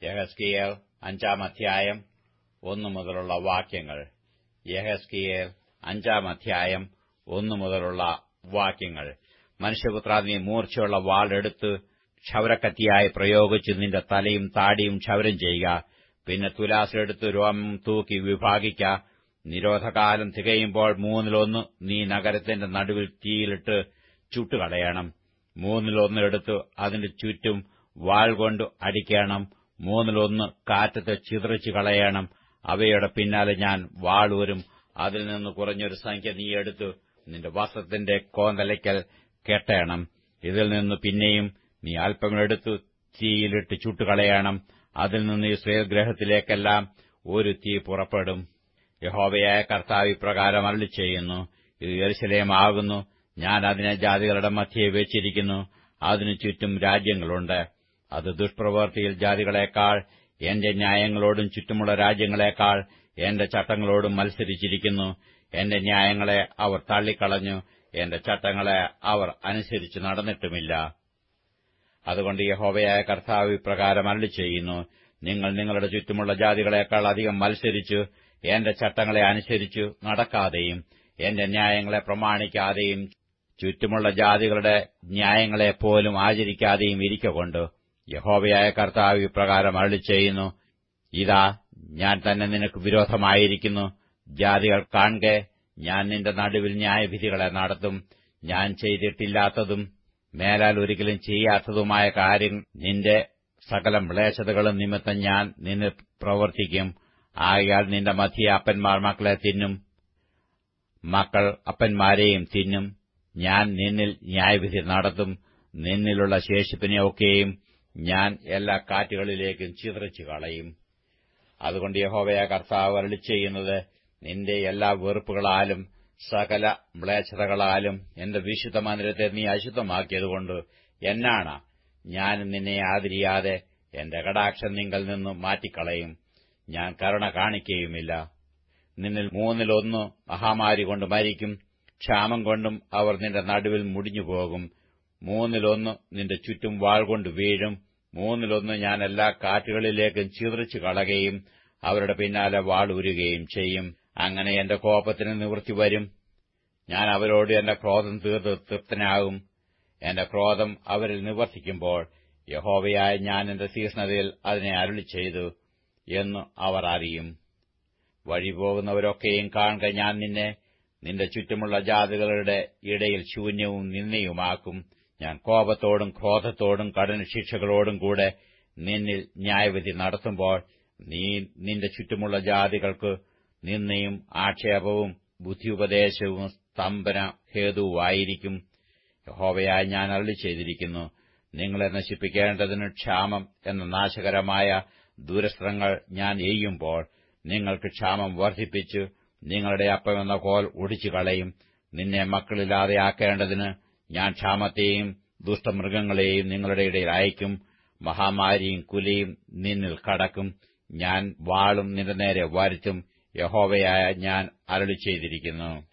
യഹസ്കിയേൽ അഞ്ചാം അധ്യായം ഒന്നു മുതലുള്ള വാക്യങ്ങൾ യഹസ്കിയേൽ അഞ്ചാം അധ്യായം ഒന്നു മുതലുള്ള വാക്യങ്ങൾ മനുഷ്യപുത്ര നീ മൂർച്ചയുള്ള വാളെടുത്ത് ക്ഷൗരക്കത്തിയായി പ്രയോഗിച്ച് നിന്റെ തലയും താടിയും ക്ഷൗരം ചെയ്യുക പിന്നെ തുലാസെടുത്ത് രോമം തൂക്കി വിഭാഗിക്ക നിരോധകാലം തികയുമ്പോൾ മൂന്നിലൊന്ന് നീ നഗരത്തിന്റെ നടുവിൽ തീയിലിട്ട് ചുട്ടുകളയണം മൂന്നിലൊന്ന് എടുത്ത് അതിന്റെ ചുറ്റും വാൾ കൊണ്ട് അടിക്കണം മൂന്നിലൊന്ന് കാറ്റത്ത് ചിതറിച്ചു കളയണം അവയുടെ പിന്നാലെ ഞാൻ വാളൂരും അതിൽ നിന്ന് കുറഞ്ഞൊരു സംഖ്യ നീ എടുത്തു നിന്റെ വസ്ത്രത്തിന്റെ കോന്തലയ്ക്കൽ കെട്ടണം ഇതിൽ നിന്ന് പിന്നെയും നീ അല്പമെടുത്തു തീയിലിട്ട് ചുട്ടുകളയണം അതിൽ നിന്ന് ഇസ്രയേൽ ഗ്രഹത്തിലേക്കെല്ലാം ഒരു തീ പുറപ്പെടും യഹോവയായ കർത്താവ് ഇപ്രകാരം അരളി ചെയ്യുന്നു ഇത് യെരുശലേമാകുന്നു ഞാൻ അതിനെ ജാതികളുടെ മധ്യയെ വെച്ചിരിക്കുന്നു അതിനു ചുറ്റും രാജ്യങ്ങളുണ്ട് അത് ദുഷ്പ്രവൃത്തിയിൽ ജാതികളെക്കാൾ എന്റെ ന്യായങ്ങളോടും ചുറ്റുമുള്ള രാജ്യങ്ങളെക്കാൾ എന്റെ ചട്ടങ്ങളോടും മത്സരിച്ചിരിക്കുന്നു എന്റെ ന്യായങ്ങളെ അവർ തള്ളിക്കളഞ്ഞു എന്റെ ചട്ടങ്ങളെ അവർ അനുസരിച്ച് നടന്നിട്ടുമില്ല അതുകൊണ്ട് യഹോവയായ കർത്താവ് ഇപ്രകാരം അരളി ചെയ്യുന്നു നിങ്ങൾ നിങ്ങളുടെ ചുറ്റുമുള്ള ജാതികളെക്കാൾ അധികം മത്സരിച്ചു എന്റെ ചട്ടങ്ങളെ അനുസരിച്ചു നടക്കാതെയും എന്റെ ന്യായങ്ങളെ പ്രമാണിക്കാതെയും ചുറ്റുമുള്ള ജാതികളുടെ ന്യായങ്ങളെപ്പോലും ആചരിക്കാതെയും ഇരിക്കൊണ്ട് യഹോവയായ കർത്താവ് ഇപ്രകാരം അരളി ചെയ്യുന്നു ഇതാ ഞാൻ തന്നെ നിനക്ക് വിരോധമായിരിക്കുന്നു ജാതികൾ കാണെ ഞാൻ നിന്റെ നടുവിൽ ന്യായവിധികളെ നടത്തും ഞാൻ ചെയ്തിട്ടില്ലാത്തതും മേലാൽ ഒരിക്കലും ചെയ്യാത്തതുമായ കാര്യം നിന്റെ സകല മ്ലേച്ഛതകളും നിമിത്തം ഞാൻ നിന്നെ പ്രവർത്തിക്കും ആകയാൽ നിന്റെ മധ്യ അപ്പന്മാർ മക്കളെ തിന്നും മക്കൾ അപ്പന്മാരെയും തിന്നും ഞാൻ നിന്നിൽ ന്യായവിധി നടത്തും നിന്നിലുള്ള ശേഷിപ്പിനെയൊക്കെയും ഞാൻ എല്ലാ കാറ്റുകളിലേക്കും ചിതറിച്ചു കളയും അതുകൊണ്ട് യഹോവയ കർത്താവ് അരളി ചെയ്യുന്നത് നിന്റെ എല്ലാ വെറുപ്പുകളാലും സകല മ്ലേച്ഛതകളാലും എന്റെ വിശുദ്ധ മന്ദിരത്തെ നീ അശുദ്ധമാക്കിയതുകൊണ്ട് എന്നാണ് ഞാൻ നിന്നെ ആദരിയാതെ എന്റെ കടാക്ഷം നിങ്കൽ നിന്ന് മാറ്റിക്കളയും ഞാൻ കരുണ കാണിക്കുകയുമില്ല നിന്നിൽ മൂന്നിലൊന്ന് മഹാമാരി കൊണ്ട് മരിക്കും ക്ഷാമം കൊണ്ടും അവർ നിന്റെ നടുവിൽ മുടിഞ്ഞുപോകും മൂന്നിലൊന്ന് നിന്റെ ചുറ്റും വാൾ കൊണ്ട് വീഴും മൂന്നിലൊന്ന് ഞാൻ എല്ലാ കാറ്റുകളിലേക്കും ചിതറിച്ചു കളകയും അവരുടെ പിന്നാലെ വാൾ ഉരുകയും ചെയ്യും അങ്ങനെ എന്റെ കോപത്തിന് നിവൃത്തി വരും ഞാൻ അവരോട് എന്റെ ക്രോധം തീർത്ത് തൃപ്തനാകും എന്റെ ക്രോധം അവരിൽ നിവർത്തിക്കുമ്പോൾ യഹോവയായ ഞാൻ എന്റെ തീഷ്ണതയിൽ അതിനെ അരുളി ചെയ്തു എന്ന് അവർ അറിയും വഴി പോകുന്നവരൊക്കെയും കാണുക ഞാൻ നിന്നെ നിന്റെ ചുറ്റുമുള്ള ജാതികളുടെ ഇടയിൽ ശൂന്യവും നിന്നയുമാക്കും ഞാൻ കോപത്തോടും ക്രോധത്തോടും കഠിന ശിക്ഷകളോടും കൂടെ നിന്നിൽ ന്യായവിധി നടത്തുമ്പോൾ നീ നിന്റെ ചുറ്റുമുള്ള ജാതികൾക്ക് നിന്നയും ആക്ഷേപവും ബുദ്ധിയുപദേശവും സ്തംഭന ഹേതുവായിരിക്കും യഹോവയായി ഞാൻ അരളി ചെയ്തിരിക്കുന്നു നിങ്ങളെ നശിപ്പിക്കേണ്ടതിന് ക്ഷാമം എന്ന നാശകരമായ ദൂരസ്ത്രങ്ങൾ ഞാൻ എയ്യുമ്പോൾ നിങ്ങൾക്ക് ക്ഷാമം വർദ്ധിപ്പിച്ചു നിങ്ങളുടെ അപ്പമെന്ന കോൽ ഒടിച്ചു കളയും നിന്നെ മക്കളില്ലാതെ ആക്കേണ്ടതിന് ഞാൻ ക്ഷാമത്തെയും ദുഷ്ടമൃഗങ്ങളെയും നിങ്ങളുടെ ഇടയിൽ അയക്കും മഹാമാരിയും കുലയും നിന്നിൽ കടക്കും ഞാൻ വാളും നിന്റെ നേരെ വരുത്തും യഹോവയായ ഞാൻ അരളി ചെയ്തിരിക്കുന്നു